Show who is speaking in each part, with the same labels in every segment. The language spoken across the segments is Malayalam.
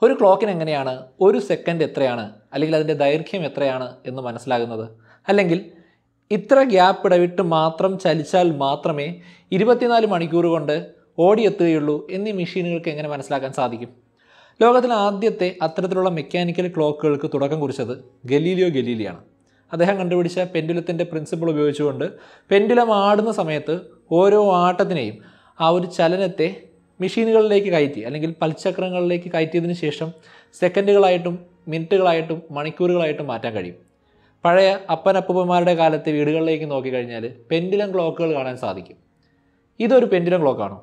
Speaker 1: ഒരു ക്ലോക്കിന് എങ്ങനെയാണ് ഒരു സെക്കൻഡ് എത്രയാണ് അല്ലെങ്കിൽ അതിൻ്റെ ദൈർഘ്യം എത്രയാണ് എന്ന് മനസ്സിലാകുന്നത് അല്ലെങ്കിൽ ഇത്ര ഗ്യാപ്പ് ഇടവിട്ട് മാത്രം ചലിച്ചാൽ മാത്രമേ ഇരുപത്തിനാല് മണിക്കൂർ കൊണ്ട് ഓടിയെത്തുകയുള്ളൂ എന്നീ മെഷീനുകൾക്ക് എങ്ങനെ മനസ്സിലാക്കാൻ സാധിക്കും ലോകത്തിലെ ആദ്യത്തെ അത്തരത്തിലുള്ള മെക്കാനിക്കൽ ക്ലോക്കുകൾക്ക് തുടക്കം കുറിച്ചത് ഗലീലിയോ ഗലീലിയാണ് അദ്ദേഹം കണ്ടുപിടിച്ച പെൻഡുലത്തിൻ്റെ പ്രിൻസിപ്പിൾ ഉപയോഗിച്ചുകൊണ്ട് പെൻഡുലം ആടുന്ന സമയത്ത് ഓരോ ആട്ടത്തിനെയും ആ ഒരു ചലനത്തെ മെഷീനുകളിലേക്ക് കയറ്റി അല്ലെങ്കിൽ പൽചക്രങ്ങളിലേക്ക് കയറ്റിയതിന് ശേഷം സെക്കൻഡുകളായിട്ടും മിനിറ്റുകളായിട്ടും മണിക്കൂറുകളായിട്ടും മാറ്റാൻ കഴിയും പഴയ അപ്പനപ്പൂപ്പന്മാരുടെ കാലത്തെ വീടുകളിലേക്ക് നോക്കിക്കഴിഞ്ഞാൽ പെൻഡുലം ക്ലോക്കുകൾ കാണാൻ സാധിക്കും ഇതൊരു പെൻഡുലം ക്ലോക്കാണോ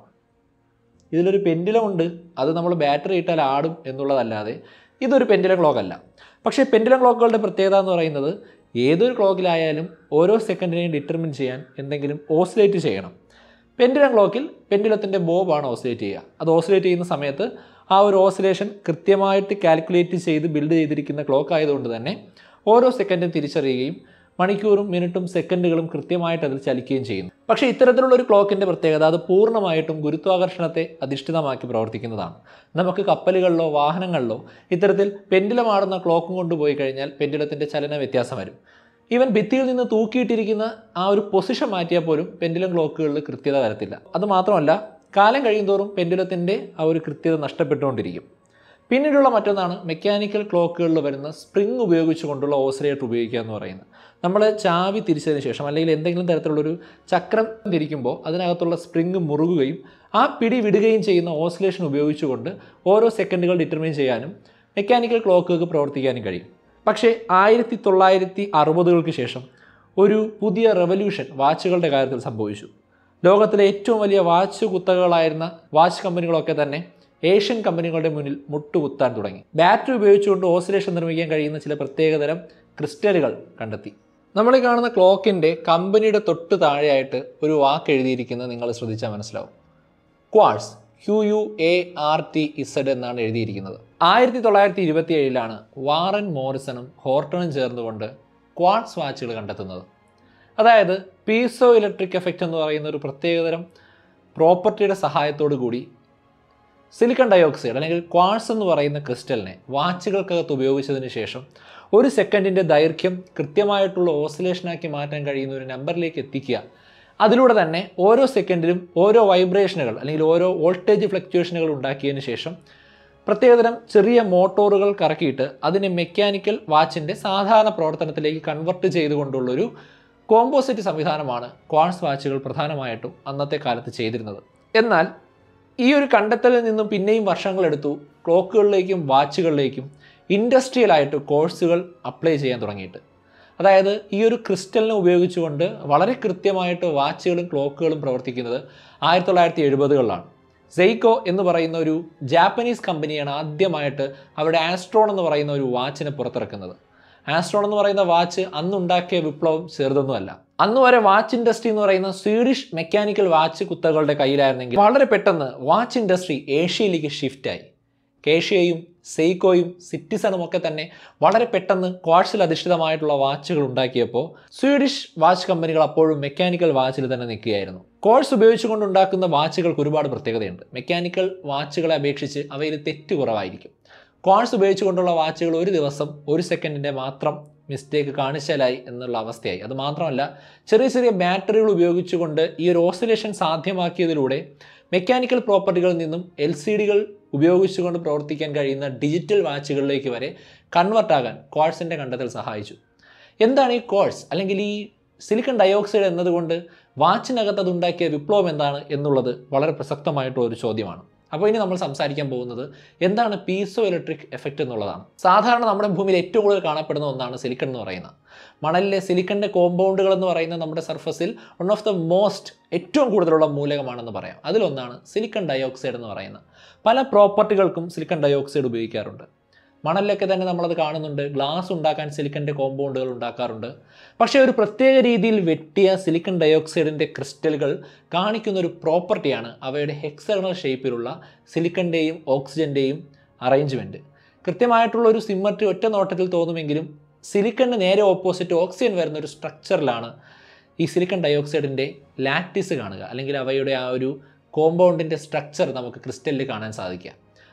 Speaker 1: ഇതിലൊരു പെൻഡുലം ഉണ്ട് അത് നമ്മൾ ബാറ്ററി ഇട്ടാൽ ആടും എന്നുള്ളതല്ലാതെ ഇതൊരു പെൻഡുലം ക്ലോക്ക് അല്ല പക്ഷേ പെൻഡുലം ക്ലോക്കുകളുടെ പ്രത്യേകത എന്ന് പറയുന്നത് ഏതൊരു ക്ലോക്കിലായാലും ഓരോ സെക്കൻഡിനെയും ഡിറ്റർമിൻ ചെയ്യാൻ എന്തെങ്കിലും ഓസിലേറ്റ് ചെയ്യണം പെൻഡുലം ക്ലോക്കിൽ പെൻഡുലത്തിൻ്റെ ബോബാണ് ഓസിലേറ്റ് ചെയ്യുക അത് ഓസിലേറ്റ് ചെയ്യുന്ന സമയത്ത് ആ ഒരു ഓസിലേഷൻ കൃത്യമായിട്ട് കാൽക്കുലേറ്റ് ചെയ്ത് ബിൽഡ് ചെയ്തിരിക്കുന്ന ക്ലോക്ക് ആയതുകൊണ്ട് തന്നെ ഓരോ സെക്കൻഡും തിരിച്ചറിയുകയും മണിക്കൂറും മിനിറ്റും സെക്കൻഡുകളും കൃത്യമായിട്ട് അതിൽ ചലിക്കുകയും ചെയ്യുന്നു പക്ഷേ ഇത്തരത്തിലുള്ള ഒരു ക്ലോക്കിൻ്റെ പ്രത്യേകത അത് പൂർണ്ണമായിട്ടും ഗുരുത്വാകർഷണത്തെ അധിഷ്ഠിതമാക്കി പ്രവർത്തിക്കുന്നതാണ് നമുക്ക് കപ്പലുകളിലോ വാഹനങ്ങളിലോ ഇത്തരത്തിൽ പെൻഡുലമാടുന്ന ക്ലോക്കും കൊണ്ടുപോയി കഴിഞ്ഞാൽ പെൻഡുലത്തിൻ്റെ ചലന വ്യത്യാസം വരും ഈവൻ ഭിത്തിയിൽ നിന്ന് തൂക്കിയിട്ടിരിക്കുന്ന ആ ഒരു പൊസിഷൻ മാറ്റിയാൽ പോലും പെൻഡുലം ക്ലോക്കുകളിൽ കൃത്യത വരത്തില്ല അത് മാത്രമല്ല കാലം കഴിയുന്തോറും പെൻഡുലത്തിൻ്റെ ആ ഒരു കൃത്യത നഷ്ടപ്പെട്ടുകൊണ്ടിരിക്കും പിന്നീടുള്ള മറ്റൊന്നാണ് മെക്കാനിക്കൽ ക്ലോക്കുകളിൽ വരുന്ന സ്പ്രിങ് ഉപയോഗിച്ചുകൊണ്ടുള്ള ഓസിലേറ്റർ ഉപയോഗിക്കുക എന്ന് പറയുന്നത് നമ്മൾ ചാവി തിരിച്ചതിന് ശേഷം അല്ലെങ്കിൽ എന്തെങ്കിലും തരത്തിലുള്ളൊരു ചക്രം തിരിക്കുമ്പോൾ അതിനകത്തുള്ള സ്പ്രിങ് മുറുകുകയും ആ പിടി വിടുകയും ചെയ്യുന്ന ഓസിലേഷൻ ഉപയോഗിച്ചുകൊണ്ട് ഓരോ സെക്കൻഡുകൾ ഡിറ്റർമിൻ ചെയ്യാനും മെക്കാനിക്കൽ ക്ലോക്കുകൾക്ക് പ്രവർത്തിക്കാനും കഴിയും പക്ഷേ ആയിരത്തി തൊള്ളായിരത്തി അറുപതുകൾക്ക് ശേഷം ഒരു പുതിയ റെവല്യൂഷൻ വാച്ചുകളുടെ കാര്യത്തിൽ സംഭവിച്ചു ലോകത്തിലെ ഏറ്റവും വലിയ വാച്ച് കുത്തകകളായിരുന്ന വാച്ച് കമ്പനികളൊക്കെ തന്നെ ഏഷ്യൻ കമ്പനികളുടെ മുന്നിൽ മുട്ടുകുത്താൻ തുടങ്ങി ബാറ്ററി ഉപയോഗിച്ചുകൊണ്ട് ഓസിലേഷൻ നിർമ്മിക്കാൻ കഴിയുന്ന ചില പ്രത്യേകതരം ക്രിസ്റ്റലുകൾ കണ്ടെത്തി നമ്മൾ ഈ കാണുന്ന ക്ലോക്കിൻ്റെ കമ്പനിയുടെ തൊട്ട് താഴെയായിട്ട് ഒരു വാക്ക് എഴുതിയിരിക്കുന്നത് നിങ്ങൾ ശ്രദ്ധിച്ചാൽ മനസ്സിലാവും quartz Q U A R T Z എന്നാണ് എഴുതിയിരിക്കുന്നത് ആയിരത്തി തൊള്ളായിരത്തി ഇരുപത്തി ഏഴിലാണ് വാറൻ മോറിസണും ഹോർട്ടണും ചേർന്നുകൊണ്ട് ക്വാർട്സ് വാച്ചുകൾ കണ്ടെത്തുന്നത് അതായത് പീസോ ഇലക്ട്രിക് എഫക്റ്റ് എന്ന് പറയുന്ന ഒരു പ്രത്യേകതരം പ്രോപ്പർട്ടിയുടെ സഹായത്തോടു കൂടി സിലിക്കൺ ഡയോക്സൈഡ് അല്ലെങ്കിൽ ക്വാർട്സ് എന്ന് പറയുന്ന ക്രിസ്റ്റലിനെ വാച്ചുകൾക്കകത്ത് ഉപയോഗിച്ചതിന് ശേഷം ഒരു സെക്കൻഡിൻ്റെ ദൈർഘ്യം കൃത്യമായിട്ടുള്ള ഓസിലേഷനാക്കി മാറ്റാൻ കഴിയുന്ന ഒരു നമ്പറിലേക്ക് എത്തിക്കുക അതിലൂടെ തന്നെ ഓരോ സെക്കൻഡിലും ഓരോ വൈബ്രേഷനുകൾ അല്ലെങ്കിൽ ഓരോ വോൾട്ടേജ് ഫ്ലക്ച്വേഷനുകൾ ഉണ്ടാക്കിയതിന് ശേഷം പ്രത്യേകതരം ചെറിയ മോട്ടോറുകൾ കറക്കിയിട്ട് അതിനെ മെക്കാനിക്കൽ വാച്ചിൻ്റെ സാധാരണ പ്രവർത്തനത്തിലേക്ക് കൺവെർട്ട് ചെയ്തുകൊണ്ടുള്ളൊരു കോമ്പോസിറ്റ് സംവിധാനമാണ് ക്വാൺസ് വാച്ചുകൾ പ്രധാനമായിട്ടും അന്നത്തെ കാലത്ത് ചെയ്തിരുന്നത് എന്നാൽ ഈ ഒരു കണ്ടെത്തലിൽ നിന്നും പിന്നെയും വർഷങ്ങളെടുത്തു ക്ലോക്കുകളിലേക്കും വാച്ചുകളിലേക്കും ഇൻഡസ്ട്രിയലായിട്ട് കോഴ്സുകൾ അപ്ലൈ ചെയ്യാൻ തുടങ്ങിയിട്ട് അതായത് ഈ ഒരു ക്രിസ്റ്റലിനെ ഉപയോഗിച്ചുകൊണ്ട് വളരെ കൃത്യമായിട്ട് വാച്ചുകളും ക്ലോക്കുകളും പ്രവർത്തിക്കുന്നത് ആയിരത്തി തൊള്ളായിരത്തി എഴുപതുകളിലാണ് സെയ്ക്കോ എന്ന് പറയുന്ന ഒരു ജാപ്പനീസ് കമ്പനിയാണ് ആദ്യമായിട്ട് അവരുടെ ആസ്ട്രോൺ എന്ന് പറയുന്ന ഒരു വാച്ചിനെ പുറത്തിറക്കുന്നത് ആസ്ട്രോൺ എന്ന് പറയുന്ന വാച്ച് അന്നുണ്ടാക്കിയ വിപ്ലവം ചെറുതൊന്നുമല്ല അന്ന് വരെ വാച്ച് ഇൻഡസ്ട്രി എന്ന് പറയുന്ന സ്വീഡിഷ് മെക്കാനിക്കൽ വാച്ച് കുത്തകളുടെ കയ്യിലായിരുന്നെങ്കിൽ വളരെ പെട്ടെന്ന് വാച്ച് ഇൻഡസ്ട്രി ഏഷ്യയിലേക്ക് ഷിഫ്റ്റായി കേഷ്യയും സെയ്ക്കോയും സിറ്റിസണും ഒക്കെ തന്നെ വളരെ പെട്ടെന്ന് ക്വാർട്സിൽ അധിഷ്ഠിതമായിട്ടുള്ള വാച്ചുകൾ ഉണ്ടാക്കിയപ്പോൾ സ്വീഡിഷ് വാച്ച് കമ്പനികൾ അപ്പോഴും മെക്കാനിക്കൽ വാച്ചിൽ തന്നെ നിൽക്കുകയായിരുന്നു കോഴ്സ് ഉപയോഗിച്ചുകൊണ്ട് ഉണ്ടാക്കുന്ന വാച്ചുകൾക്ക് ഒരുപാട് പ്രത്യേകതയുണ്ട് മെക്കാനിക്കൽ വാച്ചുകളെ അപേക്ഷിച്ച് അവയിൽ തെറ്റ് കുറവായിരിക്കും ക്വാർട്സ് ഉപയോഗിച്ചുകൊണ്ടുള്ള വാച്ചുകൾ ഒരു ദിവസം ഒരു സെക്കൻഡിൻ്റെ മാത്രം മിസ്റ്റേക്ക് കാണിച്ചാലായി എന്നുള്ള അവസ്ഥയായി അത് മാത്രമല്ല ചെറിയ ചെറിയ ബാറ്ററികൾ ഉപയോഗിച്ചുകൊണ്ട് ഈ ഒരു ഓസിലേഷൻ സാധ്യമാക്കിയതിലൂടെ മെക്കാനിക്കൽ പ്രോപ്പർട്ടികളിൽ നിന്നും എൽ സി ഡികൾ ഉപയോഗിച്ചുകൊണ്ട് പ്രവർത്തിക്കാൻ കഴിയുന്ന ഡിജിറ്റൽ വാച്ചുകളിലേക്ക് വരെ കൺവെർട്ട് ആകാൻ ക്വാർട്സിൻ്റെ കണ്ടെത്തൽ സഹായിച്ചു എന്താണ് ഈ ക്വാർട്സ് അല്ലെങ്കിൽ ഈ സിലിക്കൺ ഡയോക്സൈഡ് എന്നതുകൊണ്ട് വാച്ചിനകത്ത് അതുണ്ടാക്കിയ വിപ്ലവം എന്താണ് എന്നുള്ളത് വളരെ പ്രസക്തമായിട്ടുള്ള ഒരു ചോദ്യമാണ് അപ്പോൾ ഇനി നമ്മൾ സംസാരിക്കാൻ പോകുന്നത് എന്താണ് പീസോ ഇലക്ട്രിക് എഫക്റ്റ് എന്നുള്ളതാണ് സാധാരണ നമ്മുടെ ഭൂമിയിൽ ഏറ്റവും കൂടുതൽ കാണപ്പെടുന്ന ഒന്നാണ് സിലിക്കൺ എന്ന് പറയുന്നത് മണലിലെ സിലിക്കണിൻ്റെ കോമ്പൗണ്ടുകൾ എന്ന് പറയുന്ന നമ്മുടെ സർഫസിൽ വൺ ഓഫ് ദ മോസ്റ്റ് ഏറ്റവും കൂടുതലുള്ള മൂലകമാണെന്ന് പറയാം അതിലൊന്നാണ് സിലിക്കൺ ഡയോക്സൈഡ് എന്ന് പറയുന്നത് പല പ്രോപ്പർട്ടികൾക്കും സിലിക്കൺ ഡയോക്സൈഡ് ഉപയോഗിക്കാറുണ്ട് മണലിലൊക്കെ തന്നെ നമ്മളത് കാണുന്നുണ്ട് ഗ്ലാസ് ഉണ്ടാക്കാൻ സിലിക്കൻ്റെ കോമ്പൗണ്ടുകൾ ഉണ്ടാക്കാറുണ്ട് പക്ഷേ ഒരു പ്രത്യേക രീതിയിൽ വെട്ടിയ സിലിക്കൺ ഡയോക്സൈഡിൻ്റെ ക്രിസ്റ്റലുകൾ കാണിക്കുന്ന ഒരു പ്രോപ്പർട്ടിയാണ് അവയുടെ ഹെക്സഗണൽ ഷേപ്പിലുള്ള സിലിക്കൻ്റെയും ഓക്സിജൻ്റെയും അറേഞ്ച്മെൻറ്റ് കൃത്യമായിട്ടുള്ള ഒരു സിമ്മട്രി ഒറ്റ നോട്ടത്തിൽ തോന്നുമെങ്കിലും സിലിക്കണിന് നേരെ ഓപ്പോസിറ്റ് ഓക്സിജൻ വരുന്ന ഒരു സ്ട്രക്ചറിലാണ് ഈ സിലിക്കൺ ഡയോക്സൈഡിൻ്റെ ലാറ്റിസ് കാണുക അല്ലെങ്കിൽ അവയുടെ ആ ഒരു കോമ്പൗണ്ടിൻ്റെ സ്ട്രക്ചർ നമുക്ക് ക്രിസ്റ്റലിൽ കാണാൻ സാധിക്കുക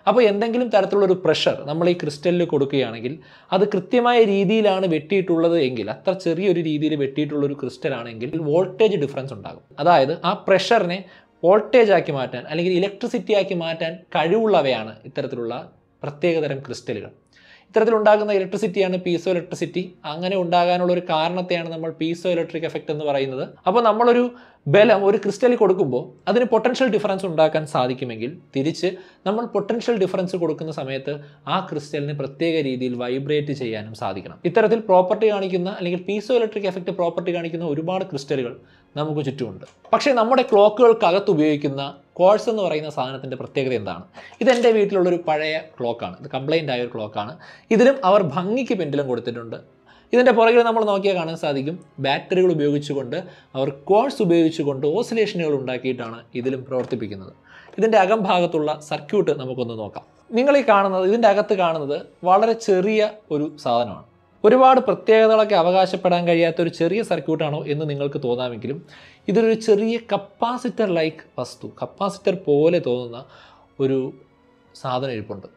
Speaker 1: അപ്പോൾ എന്തെങ്കിലും തരത്തിലുള്ള ഒരു പ്രഷർ നമ്മൾ ഈ ക്രിസ്റ്റലിൽ കൊടുക്കുകയാണെങ്കിൽ അത് കൃത്യമായ രീതിയിലാണ് വെട്ടിയിട്ടുള്ളത് എങ്കിൽ അത്ര ചെറിയൊരു രീതിയിൽ വെട്ടിയിട്ടുള്ള ഒരു ക്രിസ്റ്റൽ ആണെങ്കിൽ വോൾട്ടേജ് ഡിഫറൻസ് ഉണ്ടാകും അതായത് ആ പ്രഷറിനെ വോൾട്ടേജ് ആക്കി മാറ്റാൻ അല്ലെങ്കിൽ ഇലക്ട്രിസിറ്റി ആക്കി മാറ്റാൻ കഴിവുള്ളവയാണ് ഇത്തരത്തിലുള്ള പ്രത്യേകതരം ക്രിസ്റ്റലുകൾ ഇത്തരത്തിലുണ്ടാകുന്ന ഇലക്ട്രിസിറ്റിയാണ് പീസോ ഇലക്ട്രിസിറ്റി അങ്ങനെ ഉണ്ടാകാനുള്ള ഒരു കാരണത്തെയാണ് നമ്മൾ പീസോ ഇലക്ട്രിക് എഫക്റ്റ് എന്ന് പറയുന്നത് അപ്പോൾ നമ്മളൊരു ബലം ഒരു ക്രിസ്റ്റലിൽ കൊടുക്കുമ്പോൾ അതിന് പൊട്ടൻഷ്യൽ ഡിഫറൻസ് ഉണ്ടാക്കാൻ സാധിക്കുമെങ്കിൽ തിരിച്ച് നമ്മൾ പൊട്ടൻഷ്യൽ ഡിഫറൻസ് കൊടുക്കുന്ന സമയത്ത് ആ ക്രിസ്റ്റലിന് പ്രത്യേക രീതിയിൽ വൈബ്രേറ്റ് ചെയ്യാനും സാധിക്കണം ഇത്തരത്തിൽ പ്രോപ്പർട്ടി കാണിക്കുന്ന അല്ലെങ്കിൽ പീസോ ഇലക്ട്രിക് എഫക്റ്റ് പ്രോപ്പർട്ടി കാണിക്കുന്ന ഒരുപാട് ക്രിസ്റ്റലുകൾ നമുക്ക് ചുറ്റുമുണ്ട് പക്ഷേ നമ്മുടെ ക്ലോക്കുകൾക്കകത്ത് ഉപയോഗിക്കുന്ന ക്വാർട്സ് എന്ന് പറയുന്ന സാധനത്തിൻ്റെ പ്രത്യേകത എന്താണ് ഇതെൻ്റെ വീട്ടിലുള്ളൊരു പഴയ ക്ലോക്കാണ് ഇത് കംപ്ലൈൻ്റ് ആയ ഒരു ക്ലോക്കാണ് ഇതിലും അവർ ഭംഗിക്ക് പെൻഡിലും കൊടുത്തിട്ടുണ്ട് ഇതിൻ്റെ പുറകിൽ നമ്മൾ നോക്കിയാൽ കാണാൻ സാധിക്കും ബാറ്ററികൾ ഉപയോഗിച്ചുകൊണ്ട് അവർ ക്വാർട്സ് ഉപയോഗിച്ചുകൊണ്ട് ഓസിലേഷനുകൾ ഉണ്ടാക്കിയിട്ടാണ് ഇതിലും പ്രവർത്തിപ്പിക്കുന്നത് ഇതിൻ്റെ അകംഭാഗത്തുള്ള സർക്യൂട്ട് നമുക്കൊന്ന് നോക്കാം നിങ്ങൾ ഈ കാണുന്നത് ഇതിൻ്റെ അകത്ത് കാണുന്നത് വളരെ ചെറിയ ഒരു സാധനമാണ് ഒരുപാട് പ്രത്യേകതകളൊക്കെ അവകാശപ്പെടാൻ കഴിയാത്ത ഒരു ചെറിയ സർക്യൂട്ടാണോ എന്ന് നിങ്ങൾക്ക് തോന്നാമെങ്കിലും ഇതൊരു ചെറിയ കപ്പാസിറ്റർ ലൈക്ക് വസ്തു കപ്പാസിറ്റർ പോലെ തോന്നുന്ന ഒരു സാധനം ഇരിപ്പുണ്ട്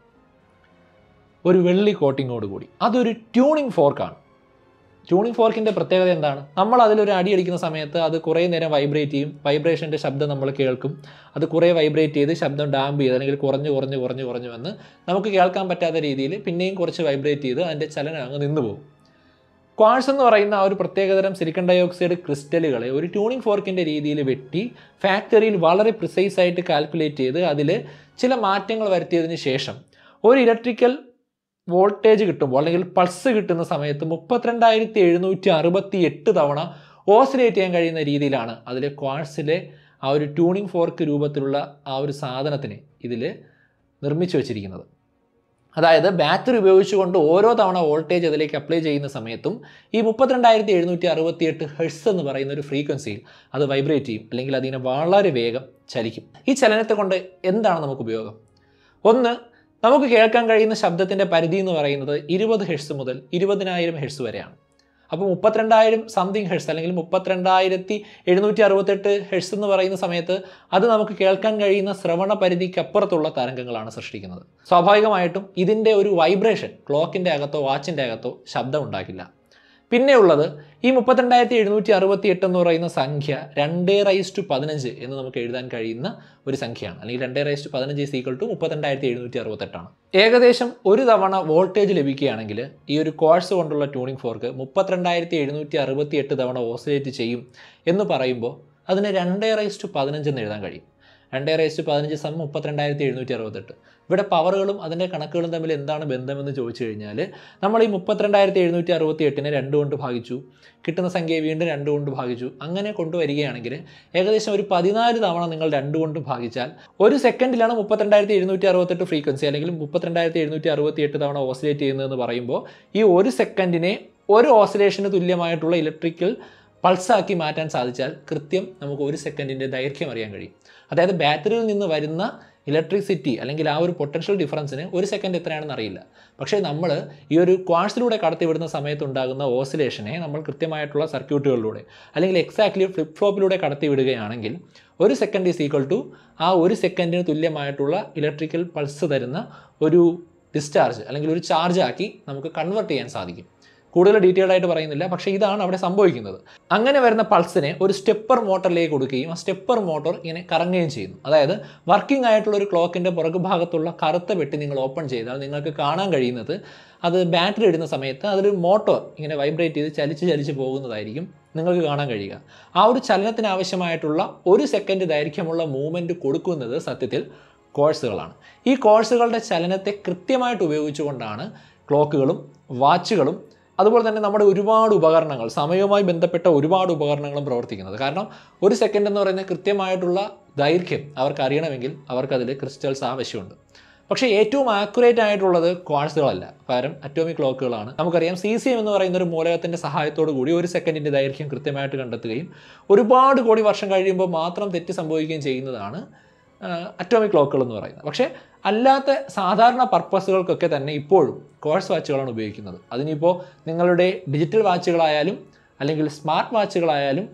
Speaker 1: ഒരു വെള്ളി കോട്ടിങ്ങോട് കൂടി അതൊരു ട്യൂണിംഗ് ഫോർക്കാണ് ട്യൂണിംഗ് ഫോർക്കിൻ്റെ പ്രത്യേകത എന്താണ് നമ്മൾ അതിലൊരു അടി അടിക്കുന്ന സമയത്ത് അത് കുറേ നേരം വൈബ്രേറ്റ് ചെയ്യും വൈബ്രേഷൻ്റെ ശബ്ദം നമ്മൾ കേൾക്കും അത് കുറേ വൈബ്രേറ്റ് ചെയ്ത് ശബ്ദം ഡാമ്പ് ചെയ്ത് അല്ലെങ്കിൽ കുറഞ്ഞ് കുറഞ്ഞ് കുറഞ്ഞ് കുറഞ്ഞ് വന്ന് നമുക്ക് കേൾക്കാൻ പറ്റാത്ത രീതിയിൽ പിന്നെയും കുറച്ച് വൈബ്രേറ്റ് ചെയ്ത് അതിൻ്റെ ചലനം അങ്ങ് നിന്ന് പോകും ക്വാഴ്സ് എന്ന് പറയുന്ന ആ ഒരു പ്രത്യേകതരം സിലിക്കൺ ഡയോക്സൈഡ് ക്രിസ്റ്റലുകളെ ഒരു ട്യൂണിംഗ് ഫോർക്കിൻ്റെ രീതിയിൽ വെട്ടി ഫാക്ടറിയിൽ വളരെ പ്രിസൈസ് ആയിട്ട് കാൽക്കുലേറ്റ് ചെയ്ത് അതിൽ ചില മാറ്റങ്ങൾ വരുത്തിയതിന് ശേഷം ഒരു ഇലക്ട്രിക്കൽ വോൾട്ടേജ് കിട്ടുമ്പോൾ അല്ലെങ്കിൽ പൾസ് കിട്ടുന്ന സമയത്ത് മുപ്പത്തിരണ്ടായിരത്തി എഴുന്നൂറ്റി അറുപത്തി എട്ട് തവണ ഓസിലേറ്റ് ചെയ്യാൻ കഴിയുന്ന രീതിയിലാണ് അതിലെ ക്വാഴ്സിലെ ആ ഒരു ട്യൂണിംഗ് ഫോർക്ക് രൂപത്തിലുള്ള ആ ഒരു സാധനത്തിനെ ഇതിൽ നിർമ്മിച്ചു വച്ചിരിക്കുന്നത് അതായത് ബാറ്ററി ഉപയോഗിച്ചുകൊണ്ട് ഓരോ തവണ വോൾട്ടേജ് അതിലേക്ക് അപ്ലൈ ചെയ്യുന്ന സമയത്തും ഈ മുപ്പത്തിരണ്ടായിരത്തി എഴുന്നൂറ്റി അറുപത്തി എട്ട് ഹെഴ്സ് എന്ന് പറയുന്ന ഒരു ഫ്രീക്വൻസിയിൽ അത് വൈബ്രേറ്റ് ചെയ്യും അല്ലെങ്കിൽ അതിനെ വളരെ വേഗം ചലിക്കും ഈ ചലനത്തെ കൊണ്ട് എന്താണ് നമുക്ക് ഉപയോഗം ഒന്ന് നമുക്ക് കേൾക്കാൻ കഴിയുന്ന ശബ്ദത്തിൻ്റെ പരിധി എന്ന് പറയുന്നത് ഇരുപത് ഹെഴ്സ് മുതൽ ഇരുപതിനായിരം ഹെഴ്സ് വരെയാണ് അപ്പോൾ മുപ്പത്തിരണ്ടായിരം സംതിങ് ഹെഴ്സ് അല്ലെങ്കിൽ മുപ്പത്തിരണ്ടായിരത്തി എഴുന്നൂറ്റി അറുപത്തെട്ട് ഹെഴ്സ് എന്ന് പറയുന്ന സമയത്ത് അത് നമുക്ക് കേൾക്കാൻ കഴിയുന്ന ശ്രവണ പരിധിക്കപ്പുറത്തുള്ള തരംഗങ്ങളാണ് സൃഷ്ടിക്കുന്നത് സ്വാഭാവികമായിട്ടും ഇതിൻ്റെ ഒരു വൈബ്രേഷൻ ക്ലോക്കിൻ്റെ അകത്തോ വാച്ചിൻ്റെ അകത്തോ ശബ്ദം ഉണ്ടാക്കില്ല പിന്നെയുള്ളത് ഈ മുപ്പത്തിരണ്ടായിരത്തി എഴുന്നൂറ്റി അറുപത്തി എട്ട് എന്ന് പറയുന്ന സംഖ്യ രണ്ടേ റൈസ് ടു പതിനഞ്ച് എന്ന് നമുക്ക് എഴുതാൻ കഴിയുന്ന ഒരു സംഖ്യയാണ് അല്ലെങ്കിൽ രണ്ടേ റൈസ് ടു പതിനഞ്ച് സീക്വൽ ടു മുപ്പത്തിരണ്ടായിരത്തി എഴുന്നൂറ്റി അറുപത്തെട്ടാണ് ഏകദേശം ഒരു തവണ വോൾട്ടേജ് ലഭിക്കുകയാണെങ്കിൽ ഈ ഒരു കോഴ്സ് കൊണ്ടുള്ള ട്യൂണിംഗ് ഫോർക്ക് മുപ്പത്തിരണ്ടായിരത്തി എഴുന്നൂറ്റി അറുപത്തി എട്ട് തവണ ഓസിലേറ്റ് ചെയ്യും എന്ന് പറയുമ്പോൾ അതിന് രണ്ടേ റൈസ് ടു പതിനഞ്ച് എന്ന് എഴുതാൻ കഴിയും രണ്ടേ റൈസ് ടു പതിനഞ്ച് സം മുപ്പത്തിരണ്ടായിരത്തി എഴുന്നൂറ്റി അറുപത്തെട്ട് ഇവിടെ പവറുകളും അതിൻ്റെ കണക്കുകളും തമ്മിൽ എന്താണ് ബന്ധമെന്ന് ചോദിച്ചു കഴിഞ്ഞാൽ നമ്മൾ ഈ മുപ്പത്തിരണ്ടായിരത്തി എഴുന്നൂറ്റി അറുപത്തി എട്ടിനെ രണ്ട് കൊണ്ട് ഭാഗിച്ചു കിട്ടുന്ന സംഖ്യയെ വീണ്ടും രണ്ട് കൊണ്ട് ഭാഗിച്ചു അങ്ങനെ കൊണ്ടുവരികയാണെങ്കിൽ ഏകദേശം ഒരു പതിനാല് തവണ നിങ്ങൾ രണ്ട് കൊണ്ട് ഭാഗിച്ചാൽ ഒരു സെക്കൻഡിലാണ് മുപ്പത്തിരണ്ടായിരത്തി എഴുന്നൂറ്റി അറുപത്തെട്ട് ഫ്രീക്വൻസി അല്ലെങ്കിൽ മുപ്പത്തിരണ്ടായിരത്തി എഴുന്നൂറ്റി അറുപത്തി എട്ട് തവണ ഓസിലേറ്റ് ചെയ്യുന്നതെന്ന് പറയുമ്പോൾ ഈ ഒരു സെക്കൻഡിനെ ഒരു ഓസിലേഷന് തുല്യമായിട്ടുള്ള ഇലക്ട്രിക്കൽ പൾസാക്കി മാറ്റാൻ സാധിച്ചാൽ കൃത്യം നമുക്ക് ഒരു സെക്കൻഡിൻ്റെ ദൈർഘ്യം അറിയാൻ കഴിയും അതായത് ബാറ്ററിയിൽ നിന്ന് വരുന്ന ഇലക്ട്രിസിറ്റി അല്ലെങ്കിൽ ആ ഒരു പൊട്ടൻഷ്യൽ ഡിഫറൻസിന് ഒരു സെക്കൻഡ് എത്രയാണെന്ന് അറിയില്ല പക്ഷേ നമ്മൾ ഈ ഒരു ക്വാഴ്സിലൂടെ കടത്തിവിടുന്ന സമയത്തുണ്ടാകുന്ന ഓസിലേഷനെ നമ്മൾ കൃത്യമായിട്ടുള്ള സർക്യൂട്ടുകളിലൂടെ അല്ലെങ്കിൽ എക്സാക്ട്ലി ഫ്ലിപ്പ് ഫ്ലോപ്പിലൂടെ കടത്തിവിടുകയാണെങ്കിൽ ഒരു സെക്കൻഡ് ഈസ് ഈക്വൽ ടു ആ ഒരു സെക്കൻഡിന് തുല്യമായിട്ടുള്ള ഇലക്ട്രിക്കൽ പൾസ് തരുന്ന ഒരു ഡിസ്ചാർജ് അല്ലെങ്കിൽ ഒരു ചാർജ് ആക്കി നമുക്ക് കൺവേർട്ട് ചെയ്യാൻ സാധിക്കും കൂടുതൽ ഡീറ്റെയിൽഡ് ആയിട്ട് പറയുന്നില്ല പക്ഷേ ഇതാണ് അവിടെ സംഭവിക്കുന്നത് അങ്ങനെ വരുന്ന പൾസിനെ ഒരു സ്റ്റെപ്പർ മോട്ടറിലേക്ക് കൊടുക്കുകയും ആ സ്റ്റെപ്പർ മോട്ടോർ ഇങ്ങനെ കറങ്ങുകയും ചെയ്യുന്നു അതായത് വർക്കിംഗ് ആയിട്ടുള്ള ഒരു ക്ലോക്കിൻ്റെ പുറകുഭാഗത്തുള്ള കറുത്ത പെട്ടി നിങ്ങൾ ഓപ്പൺ ചെയ്താൽ നിങ്ങൾക്ക് കാണാൻ കഴിയുന്നത് അത് ബാറ്ററി ഇടുന്ന സമയത്ത് അതൊരു മോട്ടോർ ഇങ്ങനെ വൈബ്രേറ്റ് ചെയ്ത് ചലിച്ച് ചലിച്ച് പോകുന്നതായിരിക്കും നിങ്ങൾക്ക് കാണാൻ കഴിയുക ആ ഒരു ചലനത്തിന് ആവശ്യമായിട്ടുള്ള ഒരു സെക്കൻഡ് ദൈർഘ്യമുള്ള മൂവ്മെൻറ്റ് കൊടുക്കുന്നത് സത്യത്തിൽ കോഴ്സുകളാണ് ഈ കോഴ്സുകളുടെ ചലനത്തെ കൃത്യമായിട്ട് ഉപയോഗിച്ചുകൊണ്ടാണ് ക്ലോക്കുകളും വാച്ചുകളും അതുപോലെ തന്നെ നമ്മുടെ ഒരുപാട് ഉപകരണങ്ങൾ സമയവുമായി ബന്ധപ്പെട്ട ഒരുപാട് ഉപകരണങ്ങളും പ്രവർത്തിക്കുന്നത് കാരണം ഒരു സെക്കൻഡ് എന്ന് പറയുന്ന കൃത്യമായിട്ടുള്ള ദൈർഘ്യം അവർക്ക് അറിയണമെങ്കിൽ അവർക്കതിൽ ക്രിസ്റ്റൽസ് ആവശ്യമുണ്ട് പക്ഷേ ഏറ്റവും ആക്യുറേറ്റ് ആയിട്ടുള്ളത് ക്വാഴ്സുകളല്ല പകരം അറ്റോമിക് ക്ലോക്കുകളാണ് നമുക്കറിയാം സി സി എം എന്ന് പറയുന്ന ഒരു മൂലകത്തിൻ്റെ സഹായത്തോടു കൂടി ഒരു സെക്കൻഡിൻ്റെ ദൈർഘ്യം കൃത്യമായിട്ട് കണ്ടെത്തുകയും ഒരുപാട് കോടി വർഷം കഴിയുമ്പോൾ മാത്രം തെറ്റ് സംഭവിക്കുകയും ചെയ്യുന്നതാണ് അറ്റോമിക് ക്ലോക്കുകൾ എന്ന് പറയുന്നത് പക്ഷേ അല്ലാത്ത സാധാരണ പർപ്പസുകൾക്കൊക്കെ തന്നെ ഇപ്പോഴും കോഴ്സ് വാച്ചുകളാണ് ഉപയോഗിക്കുന്നത് അതിനിപ്പോൾ നിങ്ങളുടെ ഡിജിറ്റൽ വാച്ചുകളായാലും അല്ലെങ്കിൽ സ്മാർട്ട് വാച്ചുകളായാലും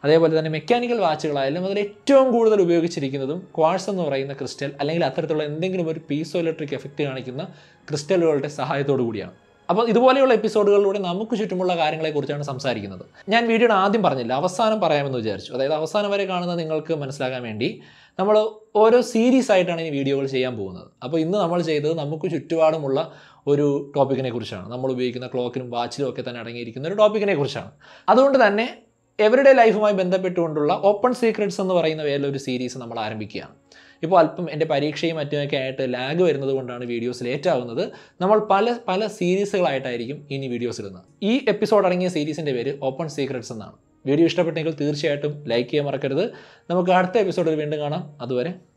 Speaker 1: അതേപോലെ തന്നെ മെക്കാനിക്കൽ വാച്ചുകളായാലും അതിൽ ഏറ്റവും കൂടുതൽ ഉപയോഗിച്ചിരിക്കുന്നതും ക്വാഴ്സ് എന്ന് പറയുന്ന ക്രിസ്റ്റൽ അല്ലെങ്കിൽ അത്തരത്തിലുള്ള എന്തെങ്കിലും ഒരു പീസോ ഇലക്ട്രിക് എഫക്റ്റ് കാണിക്കുന്ന ക്രിസ്റ്റലുകളുടെ സഹായത്തോടു കൂടിയാണ് അപ്പോൾ ഇതുപോലെയുള്ള എപ്പിസോഡുകളിലൂടെ നമുക്ക് ചുറ്റുമുള്ള കാര്യങ്ങളെക്കുറിച്ചാണ് സംസാരിക്കുന്നത് ഞാൻ വീഡിയോയുടെ ആദ്യം പറഞ്ഞില്ല അവസാനം പറയാമെന്ന് വിചാരിച്ചു അതായത് അവസാനം വരെ കാണുന്ന നിങ്ങൾക്ക് മനസ്സിലാകാൻ വേണ്ടി നമ്മൾ ഓരോ സീരീസ് ആയിട്ടാണ് ഈ വീഡിയോകൾ ചെയ്യാൻ പോകുന്നത് അപ്പോൾ ഇന്ന് നമ്മൾ ചെയ്തത് നമുക്ക് ചുറ്റുപാടുമുള്ള ഒരു ടോപ്പിക്കിനെ കുറിച്ചാണ് നമ്മൾ ഉപയോഗിക്കുന്ന ക്ലോക്കിനും വാച്ചിലും ഒക്കെ തന്നെ അടങ്ങിയിരിക്കുന്ന ഒരു ടോപ്പിക്കിനെ കുറിച്ചാണ് അതുകൊണ്ട് തന്നെ എവരുടെ ലൈഫുമായി ബന്ധപ്പെട്ടുകൊണ്ടുള്ള ഓപ്പൺ സീക്രട്സ് എന്ന് പറയുന്ന പേരിൽ ഒരു സീരീസ് നമ്മൾ ആരംഭിക്കുകയാണ് ഇപ്പോൾ അല്പം എൻ്റെ പരീക്ഷയും മറ്റുമൊക്കെ ആയിട്ട് ലാഗ് വരുന്നത് കൊണ്ടാണ് വീഡിയോസ് ലേറ്റ് ആകുന്നത് നമ്മൾ പല പല സീരീസുകളായിട്ടായിരിക്കും ഇനി വീഡിയോസ് ഇടുന്നത് ഈ എപ്പിസോഡ് അടങ്ങിയ സീരീസിൻ്റെ പേര് ഓപ്പൺ സീക്രട്സ് എന്നാണ് വീഡിയോ ഇഷ്ടപ്പെട്ടെങ്കിൽ തീർച്ചയായിട്ടും ലൈക്ക് ചെയ്യാൻ മറക്കരുത് നമുക്ക് അടുത്ത എപ്പിസോഡിൽ വീണ്ടും കാണാം അതുവരെ